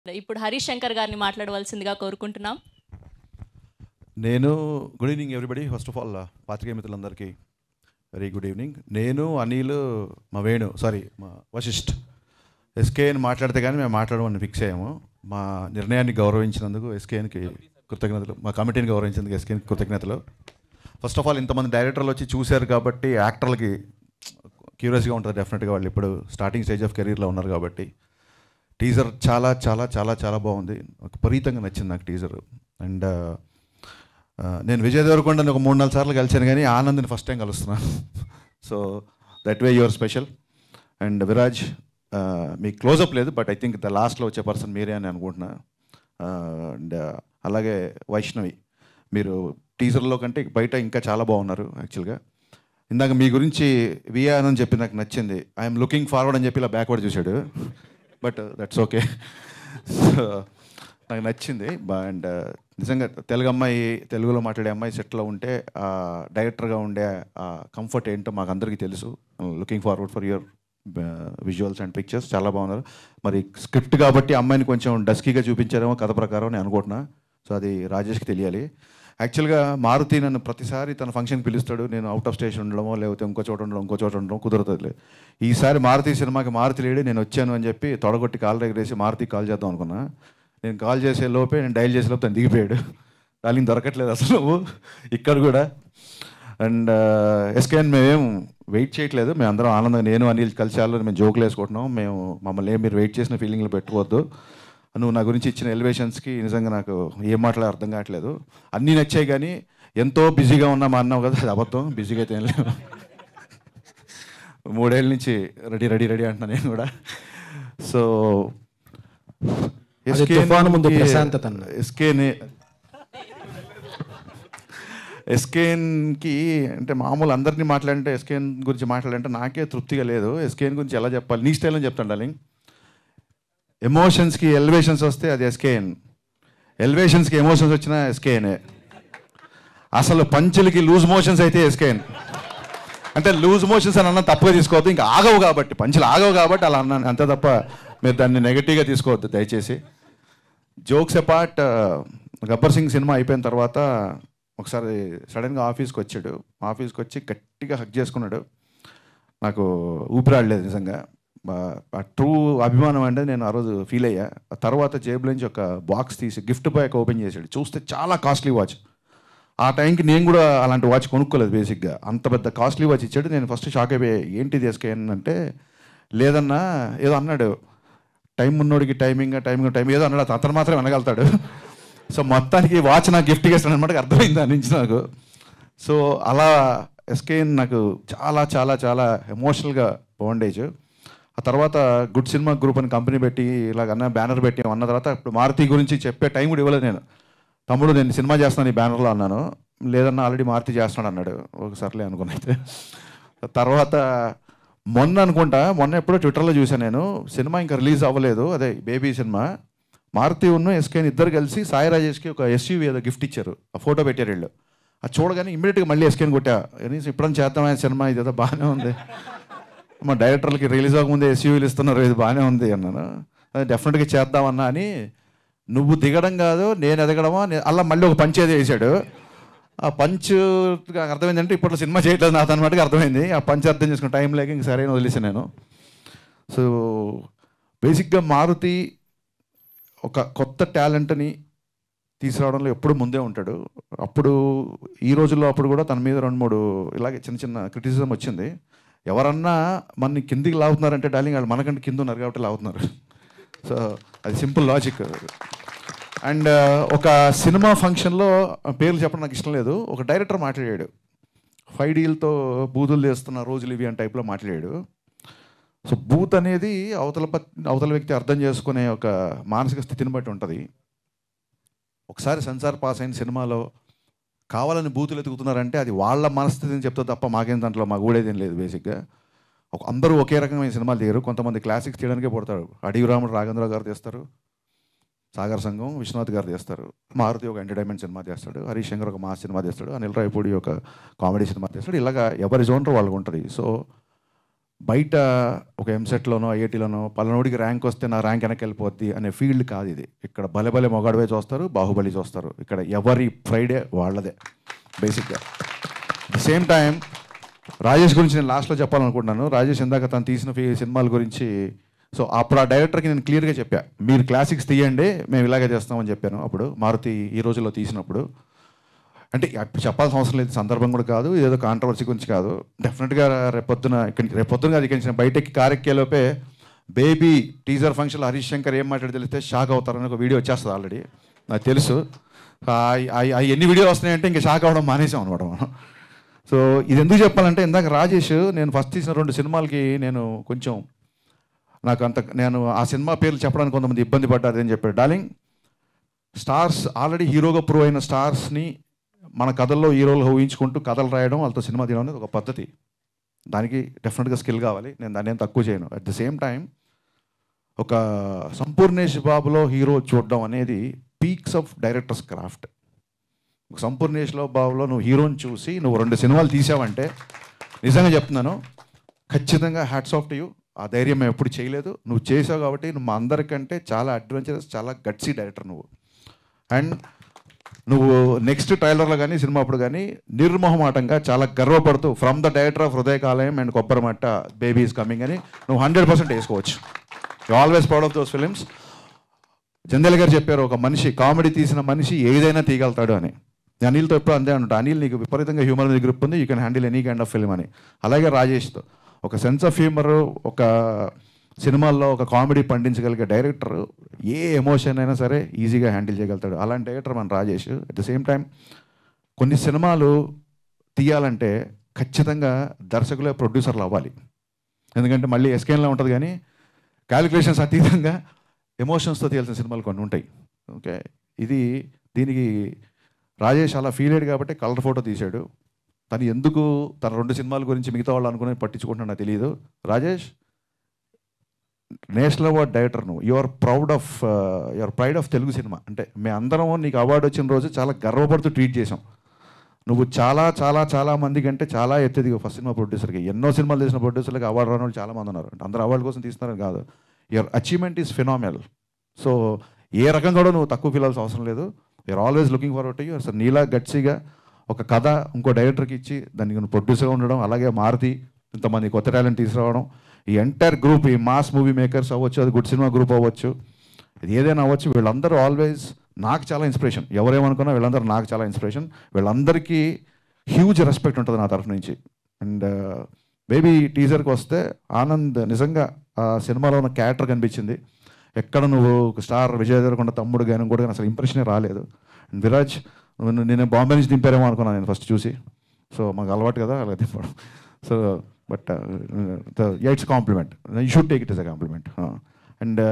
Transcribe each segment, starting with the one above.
ఇప్పుడు హరీష్ శంకర్ గారిని మాట్లాడవలసిందిగా కోరుకుంటున్నాం నేను good evening everybody first of all పాత్రికేయ మిత్రులందరికీ వెరీ గుడ్ ఈవినింగ్ నేను అనిల్ మా వేణు సారీ మా వశిష్ఠ్ ఎస్కే అని మాట్లాడితే కానీ మేము మాట్లాడమని ఫిక్స్ అయ్యాము మా నిర్ణయాన్ని గౌరవించినందుకు ఎస్కేఎన్కి కృతజ్ఞతలు మా కమిటీని గౌరవించినందుకు ఎస్కేఎన్కి కృతజ్ఞతలు ఫస్ట్ ఆఫ్ ఆల్ ఇంతమంది డైరెక్టర్లు వచ్చి చూశారు కాబట్టి యాక్టర్లకి క్యూరియస్గా ఉంటుంది డెఫినెట్గా వాళ్ళు ఇప్పుడు స్టార్టింగ్ స్టేజ్ ఆఫ్ కెరీర్లో ఉన్నారు కాబట్టి టీజర్ చాలా చాలా చాలా చాలా బాగుంది ఒక విపరీతంగా నచ్చింది నాకు టీజర్ అండ్ నేను విజయ్ దేవరకొండని ఒక మూడు నాలుగు సార్లు కలిశాను కానీ ఆనంద్ని ఫస్ట్ టైం కలుస్తున్నాను so that way your special and Viraj మీ క్లోజప్ లేదు బట్ ఐ థింక్ ద లాస్ట్లో వచ్చే పర్సన్ మీరే అని అనుకుంటున్నా అండ్ అలాగే వైష్ణవి మీరు టీజర్లో కంటే బయట ఇంకా చాలా బాగున్నారు యాక్చువల్గా ఇందాక మీ గురించి విఆర్ అని చెప్పి నాకు నచ్చింది ఐఎమ్ లుకింగ్ ఫార్వర్డ్ అని చెప్పి ఇలా బ్యాక్వర్డ్ చూశాడు బట్ దట్స్ ఓకే సో నాకు నచ్చింది అండ్ నిజంగా తెలుగు అమ్మాయి తెలుగులో మాట్లాడే అమ్మాయి సెట్లో ఉంటే డైరెక్టర్గా ఉండే కంఫర్ట్ ఏంటో మాకు అందరికీ తెలుసు looking forward for your visuals and pictures చాలా బాగున్నారు మరి స్క్రిప్ట్ కాబట్టి అమ్మాయిని కొంచెం డస్కీగా చూపించారేమో కథ ప్రకారం నేను అనుకుంటున్నా సో అది రాజేష్కి తెలియాలి యాక్చువల్గా మారుతి నన్ను ప్రతిసారి తన ఫంక్షన్కి పిలుస్తాడు నేను అవుట్ ఆఫ్ స్టేషన్ ఉండడమో లేకపోతే ఇంకో చోట ఉండడం ఇంకో చోట ఉండడం కుదరదు ఈసారి మారుతి సినిమాకి మారుతి లేడు నేను వచ్చాను అని చెప్పి తొడగొట్టి కాల్ దగ్గరేసి మారుతికి కాల్ చేద్దాం అనుకున్నా నేను కాల్ చేసే లోపే నేను డైల్ చేసే లోపు తను దిగిపోయాడు డార్లింగ్ దొరకట్లేదు అసలు నువ్వు ఇక్కడ కూడా అండ్ ఎస్కేఎన్ మేమేం వెయిట్ చేయట్లేదు మేము అందరం ఆనందంగా నేను అనిల్ కలిసి వాళ్ళు మేము జోకులు వేసుకుంటున్నాం మేము మమ్మల్ని ఏం మీరు వెయిట్ చేసిన ఫీలింగ్లు పెట్టుకోవద్దు నువ్వు నా గురించి ఇచ్చిన ఎలివేషన్స్కి నిజంగా నాకు ఏం మాట్లాడే అర్థం కావట్లేదు అన్నీ నచ్చాయి కానీ ఎంతో బిజీగా ఉన్నా మా అన్నావు కదా అది అబద్ధం బిజీగా అయితే ఏం లేవు మూడేళ్ళ నుంచి రెడీ రెడీ రెడీ అంటున్నా నేను కూడా సో అది తుఫాను ముందు ప్రశాంతత అన్న. ఎస్కేనే ఎస్కేఎన్కి అంటే మామూలు అందరినీ మాట్లాడంటే ఎస్కేఎన్ గురించి మాట్లాడంటే నాకే తృప్తిగా లేదు ఎస్కేఎన్ గురించి ఎలా చెప్పాలి నీ స్టైల్లో చెప్తాను డార్లింగ్ ఎమోషన్స్కి ఎలివేషన్స్ వస్తే అది ఎస్కేఎన్ ఎలివేషన్స్కి ఎమోషన్స్ వచ్చినా ఎస్కేఎనే అసలు పంచులకి లూజ్ మోషన్స్ అయితే ఎస్కేఎన్ అంటే లూజ్ మోషన్స్ అని అన్న తప్పుగా తీసుకోవద్దు ఇంకా ఆగవు కాబట్టి పంచులు ఆగవు కాబట్టి అలా అన్నాను అంతే తప్ప మీరు దాన్ని నెగటివ్గా తీసుకోవద్దు దయచేసి jokes apart Gabbar Singh cinema అయిపోయిన తర్వాత ఒకసారి సడన్గా ఆఫీస్కి వచ్చాడు ఆఫీస్కి వచ్చి గట్టిగా హక్ చేసుకున్నాడు నాకు ఊపిరాడలేదు నిజంగా ట్రూ అభిమానం అంటే నేను ఆ రోజు ఫీల్ అయ్యా ఆ తర్వాత జేబులోంచి ఒక బాక్స్ తీసి గిఫ్ట్ బ్యాగ్ ఓపెన్ చేశాడు చూస్తే చాలా కాస్ట్లీ వాచ్ ఆ టైంకి నేను కూడా అలాంటి వాచ్ కొనుక్కోలేదు బేసిక్గా అంత పెద్ద కాస్ట్లీ వాచ్ ఇచ్చాడు నేను ఫస్ట్ షాక్ అయిపోయా ఏంటి తీసుకెళ్ళి అంటే లేదన్నా ఏదో అన్నాడు టైం ఉన్నోడికి టైమింగ్ టైమింగ్ టైం ఏదో అన్నాడు అతను మాత్రం వినగలుగుతాడు సో మొత్తానికి వాచ్ నాకు గిఫ్ట్గా ఇస్తాను అనమాట అర్థమైంది దాని నుంచి నాకు సో అలా ఎస్కేఎన్ నాకు చాలా చాలా చాలా ఎమోషనల్గా బాండేజ్ ఆ తర్వాత గుడ్ సినిమా గ్రూప్ అని కంపెనీ పెట్టి ఇలాగన్నా బ్యానర్ పెట్టి అన్న తర్వాత ఇప్పుడు మారుతి గురించి చెప్పే టైం కూడా ఇవ్వలేదు నేను తమ్ముడు నేను సినిమా చేస్తున్నాను ఈ బ్యానర్లో అన్నాను లేదన్నా ఆల్రెడీ మారుతి చేస్తున్నాడు అన్నాడు ఒకసారిలే అనుకున్నా అయితే తర్వాత మొన్న అనుకుంటా మొన్న ఎప్పుడో ట్విట్టర్లో చూశాను నేను సినిమా ఇంకా రిలీజ్ అవ్వలేదు అదే బేబీ సినిమా మారుతి ఉన్న ఎస్కేని ఇద్దరు కలిసి సాయి రాజేష్కి ఒక ఎస్యూవి ఏదో గిఫ్ట్ ఇచ్చారు ఆ ఫోటో పెట్టారు వీళ్ళు అది చూడగానే ఇమ్మీడియట్గా మళ్ళీ ఎస్కేని కొట్టా కనీసం ఇప్పుడని చేద్దామైన సినిమా ఇదేదో బాగానే ఉంది మా డైరెక్టర్లకి రిలీజ్ అవ్వకముందే ఎస్యూవీలు ఇస్తున్నారు ఇది బాగానే ఉంది అన్నాను అది డెఫినెట్గా చేద్దామన్నా అని నువ్వు దిగడం కాదు నేను ఎదగడమా నే- అలా మళ్ళీ ఒక పంచ్ ఏదో వేసాడు ఆ పంచ్ అర్థమైందంటే ఇప్పట్లో సినిమా చేయట్లేదు నాతో అనమాటకి అర్థమైంది ఆ పంచ్ అర్థం చేసుకున్న టైం లేక ఇంక సరైన వదిలేసాను నేను సో బేసిక్గా మారుతి ఒక కొత్త టాలెంట్ని తీసుకురావడంలో ఎప్పుడు ముందే ఉంటాడు అప్పుడు ఈ రోజుల్లో అప్పుడు కూడా తన మీద రెండు మూడు ఇలాగే చిన్న చిన్న క్రిటిసిజం వచ్చింది ఎవరన్నా మనని కిందికి లాగుతున్నారంటే డార్లింగ్ వాళ్ళు మనకంటే కింద ఉన్నారు కాబట్టి లాగుతున్నారు సో అది సింపుల్ లాజిక్ అండ్ ఒక సినిమా ఫంక్షన్లో పేర్లు చెప్పడం నాకు ఇష్టం లేదు ఒక డైరెక్టర్ మాట్లాడాడు ఫైవ్ డీలతో బూతులు చేస్తున్న రోజులు ఇవి అని టైప్లో మాట్లాడాడు సో బూత్ అనేది అవతల ప- అవతల వ్యక్తి అర్థం చేసుకునే ఒక మానసిక స్థితిని బట్టి ఉంటుంది ఒకసారి సెన్సార్ పాస్ అయిన సినిమాలో కావాలని బూతులు ఎతుకుతున్నారంటే అది వాళ్ళ మనస్థితిని చెప్తే తప్ప మాకేం దాంట్లో మాకు ఊడేదేం లేదు బేసిక్గా ఒక అందరూ ఒకే రకమైన సినిమాలు తీయరు కొంతమంది క్లాసిక్స్ తీయడానికే పడతారు అడివి రాముడు రాఘేంద్రరావు గారు తీస్తారు సాగర్ సంఘం విశ్వనాథ్ గారు తీస్తారు మారుతి ఒక ఎంటర్టైన్మెంట్ సినిమా చేస్తాడు హరీష్ శంకర్ ఒక మాస్ సినిమా తీస్తాడు అనిల్ రాయపూడి ఒక కామెడీ సినిమా తీస్తాడు ఇలాగా ఎవరి జోనర్ వాళ్ళకు ఉంటుంది సో బయట ఒక ఎంసెట్లోనో ఐఐటీలోనో పలానోడికి ర్యాంక్ వస్తే నా ర్యాంక్ వెనక్కి వెళ్ళిపోద్ది అనే ఫీల్డ్ కాదు ఇది ఇక్కడ భలే భలే మొగాడవే చూస్తారు బాహుబలి చూస్తారు ఇక్కడ ఎవరి ఫ్రైడే వాళ్ళదే బేసిక్గా ద సేమ్ టైం రాజేష్ గురించి నేను లాస్ట్లో చెప్పాలనుకుంటున్నాను రాజేష్ ఇందాక తను తీసిన ఫీ- సినిమాల గురించి సో అప్పుడు ఆ డైరెక్టర్కి నేను క్లియర్గా చెప్పా మీరు క్లాసిక్స్ తీయండి మేము ఇలాగే చేస్తామని చెప్పాను అప్పుడు మారుతి ఈ రోజుల్లో తీసినప్పుడు అంటే అప్పుడు చెప్పాల్సిన అవసరం లేదు సందర్భం కూడా కాదు ఏదో కాంట్రవర్సీ గురించి కాదు డెఫినెట్గా రేపొద్దున ఇక్కడ రేపొద్దున కాదు ఇక్కడి నుంచి బయటకి కారెక్కేలోపే బేబీ టీజర్ ఫంక్షన్లో హరీష్ శంకర్ ఏం మాట్లాడి తెలిస్తే షాక్ అవుతారని ఒక వీడియో వచ్చేస్తుంది ఆల్రెడీ నాకు తెలుసు ఆ ఎన్ని వీడియోలు వస్తున్నాయంటే ఇంకా షాక్ అవ్వడం మానేసాం అనమాట మనం సో ఇది ఎందుకు చెప్పాలంటే ఇందాక రాజేష్ నేను ఫస్ట్ తీసిన రెండు సినిమాలకి నేను కొంచెం నాకు అంత నేను ఆ సినిమా పేర్లు చెప్పడానికి కొంతమంది ఇబ్బంది పడ్డారు అని చెప్పారు డార్లింగ్ స్టార్స్ ఆల్రెడీ హీరోగా ప్రూవ్ అయిన స్టార్స్ని మన కథల్లో హీరోలు ఊహించుకుంటూ కథలు రాయడం వాళ్ళతో సినిమా తీయడం అనేది ఒక పద్ధతి దానికి డెఫినెట్గా స్కిల్ కావాలి నేను దాన్ని ఏం తక్కువ చేయను అట్ ద సేమ్ టైం ఒక సంపూర్ణేష్ బాబులో హీరో చూడడం అనేది పీక్స్ ఆఫ్ డైరెక్టర్స్ క్రాఫ్ట్ ఒక సంపూర్ణేష్లో బాబులో నువ్వు హీరోని చూసి నువ్వు రెండు సినిమాలు తీసావంటే నిజంగా చెప్తున్నాను ఖచ్చితంగా హ్యాట్స్ ఆఫ్ టు యూ ఆ ధైర్యం మేము ఎప్పుడు చేయలేదు నువ్వు చేసావు కాబట్టి నువ్వు మా అందరికంటే చాలా అడ్వెంచరస్ చాలా గట్సీ డైరెక్టర్ నువ్వు అండ్ నువ్వు నెక్స్ట్ ట్రైలర్లో కానీ సినిమా అప్పుడు కానీ నిర్మోహమాటంగా చాలా గర్వపడుతూ from the director of Hrudaya Kaleyam and Kobbari Matta baby is coming అని నువ్వు హండ్రెడ్ పర్సెంట్ వేసుకోవచ్చు you always proud of those films జందెల్ గారు చెప్పారు ఒక మనిషి కామెడీ తీసిన మనిషి ఏదైనా తీయగలుగుతాడు అని నేను అనిల్తో ఎప్పుడు అంతే అంటా అనిల్ నీకు విపరీతంగా హ్యూమర్ మీద గ్రిప్ ఉంది you can handle any kind of film అని అలాగే రాజేష్తో ఒక సెన్స్ ఆఫ్ హ్యూమర్ ఒక సినిమాల్లో ఒక కామెడీ పండించగలిగే డైరెక్టర్ ఏ ఎమోషన్ అయినా సరే ఈజీగా హ్యాండిల్ చేయగలుగుతాడు అలాంటి డైరెక్టర్ మన Rajesh at the same time కొన్ని సినిమాలు తీయాలంటే ఖచ్చితంగా దర్శకులే ప్రొడ్యూసర్లు అవ్వాలి ఎందుకంటే మళ్ళీ ఎస్కేన్లో ఉంటుంది కానీ క్యాలిక్యులేషన్స్ అతీతంగా ఎమోషన్స్తో తీయాల్సిన సినిమాలు కొన్ని ఉంటాయి ఓకే ఇది దీనికి రాజేష్ అలా ఫీల్ అయ్యాడు కాబట్టి కలర్ ఫోటో తీశాడు తను ఎందుకు తన రెండు సినిమాల గురించి మిగతా వాళ్ళు అనుకుని పట్టించుకుంటున్నా నాకు తెలియదు రాజేష్ నేషనల్ అవార్డ్ డైరెక్టర్ నువ్వు your proud of your pride of Telugu cinema అంటే మేము అందరం నీకు అవార్డు వచ్చిన రోజు చాలా గర్వపడుతూ ట్వీట్ చేసాం నువ్వు చాలా చాలా చాలా మంది కంటే చాలా ఎత్తేది ఫస్ట్ సినిమా ప్రొడ్యూసర్కి ఎన్నో సినిమాలు తీసిన ప్రొడ్యూసర్లకి అవార్డు రాని వాళ్ళు చాలా మంది ఉన్నారు అంటే అందరూ అవార్డు కోసం తీస్తున్నారని కాదు your achievement is phenomenal so ఏ రకంగా కూడా నువ్వు తక్కువ ఫీల్ అవ్వాల్సిన అవసరం లేదు you are always looking forward to you sir నీలా గట్సిగా ఒక కథ ఇంకో డైరెక్టర్కి ఇచ్చి దానికి నువ్వు ప్రొడ్యూసర్గా ఉండడం అలాగే మారుతి ఇంతమంది కొత్త టాలెంట్ తీసుకురావడం ఈ ఎంటైర్ గ్రూప్ ఈ మాస్ మూవీ మేకర్స్ అవ్వచ్చు అది గుడ్ సినిమా గ్రూప్ అవ్వచ్చు ఇది ఏదైనా అవ్వచ్చు వీళ్ళందరూ ఆల్వేస్ నాకు చాలా ఇన్స్పిరేషన్ ఎవరేమనుకున్నా వీళ్ళందరూ నాకు చాలా ఇన్స్పిరేషన్ వీళ్ళందరికీ హ్యూజ్ రెస్పెక్ట్ ఉంటుంది నా తరఫు నుంచి అండ్ బేబీ టీజర్కి వస్తే ఆనంద్ నిజంగా ఆ సినిమాలో ఉన్న క్యారెక్టర్ కనిపించింది ఎక్కడ నువ్వు ఒక స్టార్ విజయ్ దేవరకొండ తమ్ముడు గాని కూడా నాకు అసలు ఇంప్రెషనే రాలేదు అండ్ విరాజ్ నువ్వు నేను బాంబే నుంచి దింపారేమో అనుకున్నాను నేను ఫస్ట్ చూసి సో మాకు అలవాటు కదా అలా దింపడం so but it's compliment you should take it is a compliment and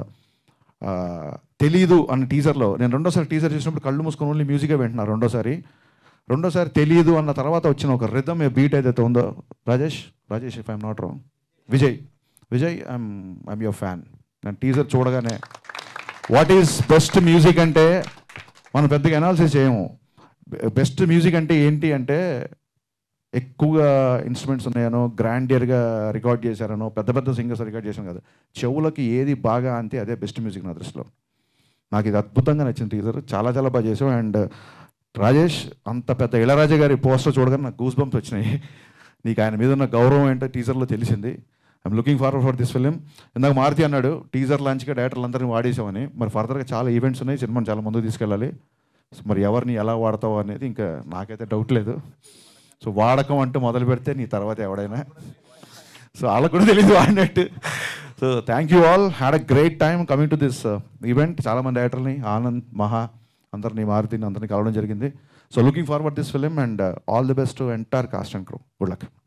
తెలీదు అన్న టీజర్లో నేను రెండోసారి టీజర్ చూసినప్పుడు కళ్ళు మూసుకొని ఓన్లీ మ్యూజికే వింటున్నాను రెండోసారి రెండోసారి తెలియదు అన్న తర్వాత వచ్చిన ఒక రిథమ్ బీట్ ఏదైతే ఉందో Rajesh Rajesh if I'm not wrong Vijay Vijay I'm I'm your fan నేను టీజర్ చూడగానే వాట్ ఈస్ బెస్ట్ మ్యూజిక్ అంటే మనం పెద్దగా అనాలిసిస్ చేయము బెస్ట్ మ్యూజిక్ అంటే ఏంటి అంటే ఎక్కువగా ఇన్స్ట్రుమెంట్స్ ఉన్నాయనో గ్రాండియర్గా రికార్డ్ చేశారనో పెద్ద పెద్ద సింగర్స్ రికార్డ్ చేశాను కదా చెవులకి ఏది బాగా అంతే అదే బెస్ట్ మ్యూజిక్ నా దృష్టిలో నాకు ఇది అద్భుతంగా నచ్చిన టీజర్ చాలా చాలా బాగా చేసాం అండ్ రాజేష్ అంత పెద్ద ఇళరాజా గారి పోస్టర్ చూడగానే నాకు గూస్ బంప్స్ వచ్చినాయి నీకు ఆయన మీద ఉన్న గౌరవం ఏంటో టీజర్లో తెలిసింది I'm looking forward for this film ఇందాక మారుతి అన్నాడు టీజర్ లాంచ్గా డైరెక్టర్లు అందరినీ వాడేసామని మరి ఫర్దర్గా చాలా ఈవెంట్స్ ఉన్నాయి సినిమాని చాలా ముందుకు తీసుకెళ్ళాలి సో మరి ఎవరిని ఎలా వాడతావు అనేది ఇంకా నాకైతే డౌట్ లేదు సో వాడకం అంటూ మొదలు పెడితే నీ తర్వాత ఎవడైనా సో వాళ్ళకు కూడా తెలియదు వాడినట్టు so thank you all had a great time coming to this event చాలామంది డైరెక్టర్ని ఆనంద్ మహా అందరినీ మారుతిని అందరినీ కలవడం జరిగింది so looking forward this film and all the best to entire cast and crew good luck